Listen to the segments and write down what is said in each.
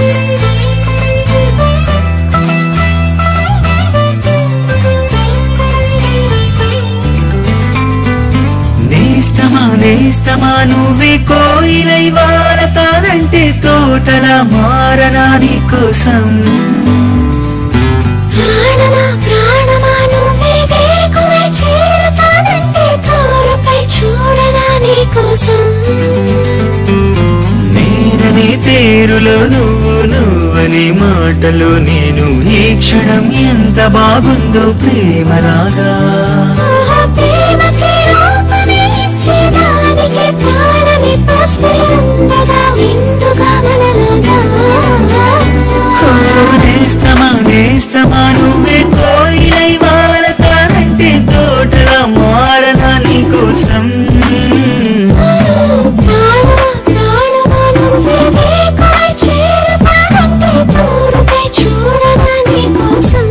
నేస్తమా నేస్తమా నువ్వే కోయిలై వారతానంటే తోటలా మారనా నీ కోసం ప్రాణమా ప్రాణమా నువ్వే వేకువై చేరతానంటే తోరుపై చూడనా నీ కోసం నేననే పేరులో నువ్వు నువ్వనే మాటలో నేను ఈ క్షణం ఎంత బాగుందో ప్రేమలాగా ఊహ ప్రేమకి రూపమే ఇచ్చేదానికి ప్రాణమి పోస్తే ఉండగా విందుగా మనలాగా ఓ, నేస్తమా నేస్తమా నువ్వే కోయిలై వారతానంటే తోటలా మారనా నీ కోసం ప్రాణమా ప్రాణమా నువ్వే వేకువై చేరతానంటే తోరుపై చూడనా నీ కోసం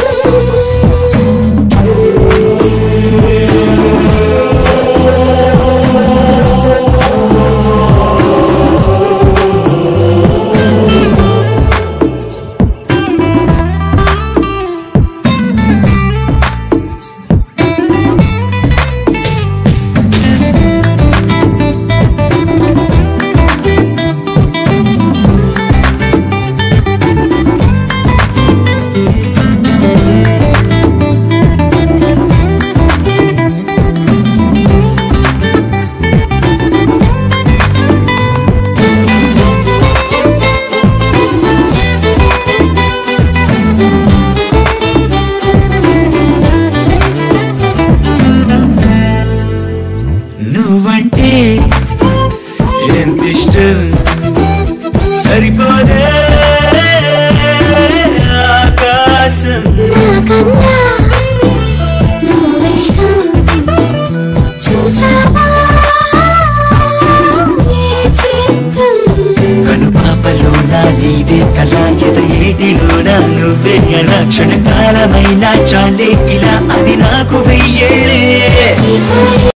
నువ్వంటే ఎంత ఇష్టం సరిపోదే ఆకాశం నాకన్నా నువ్విష్టం చూసావా ఏ చిత్రం కను పాపలో నా నీదే కళ ఎద ఏటిలో నా నువ్వే అలా క్షణకాలమైనా చాలే ఇలా అది నాకు వెయ్యేళ్ళే ఈ